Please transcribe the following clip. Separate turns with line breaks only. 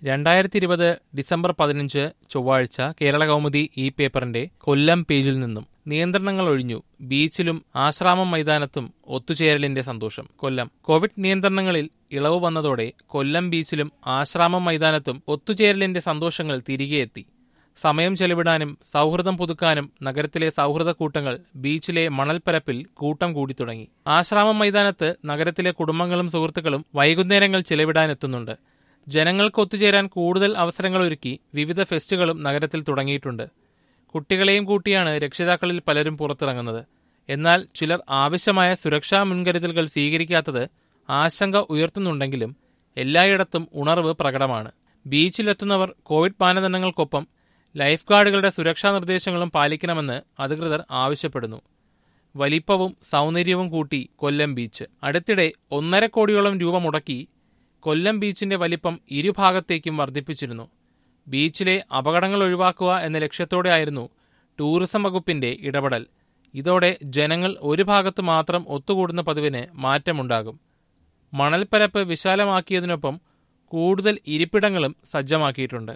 രണ്ടായിരത്തി ഇരുപത് ഡിസംബർ പതിനഞ്ച് ചൊവ്വാഴ്ച കേരള കൗമുദി ഈ പേപ്പറിന്റെ കൊല്ലം പേജിൽ നിന്നും നിയന്ത്രണങ്ങൾ ഒഴിഞ്ഞു ബീച്ചിലും ആശ്രാമം മൈതാനത്തും ഒത്തുചേരലിന്റെ സന്തോഷം കൊല്ലം കോവിഡ് നിയന്ത്രണങ്ങളിൽ ഇളവ് വന്നതോടെ കൊല്ലം ബീച്ചിലും ആശ്രാമം മൈതാനത്തും ഒത്തുചേരലിന്റെ സന്തോഷങ്ങൾ തിരികെ എത്തി സമയം ചെലവിടാനും സൗഹൃദം പുതുക്കാനും നഗരത്തിലെ സൗഹൃദ കൂട്ടങ്ങൾ ബീച്ചിലെ മണൽപ്പരപ്പിൽ കൂട്ടം കൂടി തുടങ്ങി ആശ്രാമം മൈതാനത്ത് നഗരത്തിലെ കുടുംബങ്ങളും സുഹൃത്തുക്കളും വൈകുന്നേരങ്ങൾ ചെലവിടാനെത്തുന്നുണ്ട് ജനങ്ങൾക്ക് ഒത്തുചേരാൻ കൂടുതൽ അവസരങ്ങൾ ഒരുക്കി വിവിധ ഫെസ്റ്റുകളും നഗരത്തിൽ തുടങ്ങിയിട്ടുണ്ട് കുട്ടികളെയും കൂട്ടിയാണ് രക്ഷിതാക്കളിൽ പലരും പുറത്തിറങ്ങുന്നത് എന്നാൽ ചിലർ ആവശ്യമായ സുരക്ഷാ മുൻകരുതലുകൾ സ്വീകരിക്കാത്തത് ആശങ്ക ഉയർത്തുന്നുണ്ടെങ്കിലും എല്ലായിടത്തും ഉണർവ് പ്രകടമാണ് ബീച്ചിലെത്തുന്നവർ കോവിഡ് മാനദണ്ഡങ്ങൾക്കൊപ്പം ലൈഫ് ഗാർഡുകളുടെ സുരക്ഷാ നിർദ്ദേശങ്ങളും പാലിക്കണമെന്ന് അധികൃതർ ആവശ്യപ്പെടുന്നു വലിപ്പവും സൗന്ദര്യവും കൂട്ടി കൊല്ലം ബീച്ച് അടുത്തിടെ ഒന്നര കോടിയോളം രൂപ മുടക്കി കൊല്ലം ബീച്ചിന്റെ വലിപ്പം ഇരുഭാഗത്തേക്കും വർദ്ധിപ്പിച്ചിരുന്നു ബീച്ചിലെ അപകടങ്ങൾ ഒഴിവാക്കുക എന്ന ലക്ഷ്യത്തോടെയായിരുന്നു ടൂറിസം വകുപ്പിന്റെ ഇടപെടൽ ഇതോടെ ജനങ്ങൾ ഒരു ഭാഗത്ത് മാത്രം ഒത്തുകൂടുന്ന പതിവിന് മാറ്റമുണ്ടാകും മണൽപ്പരപ്പ് വിശാലമാക്കിയതിനൊപ്പം കൂടുതൽ ഇരിപ്പിടങ്ങളും സജ്ജമാക്കിയിട്ടുണ്ട്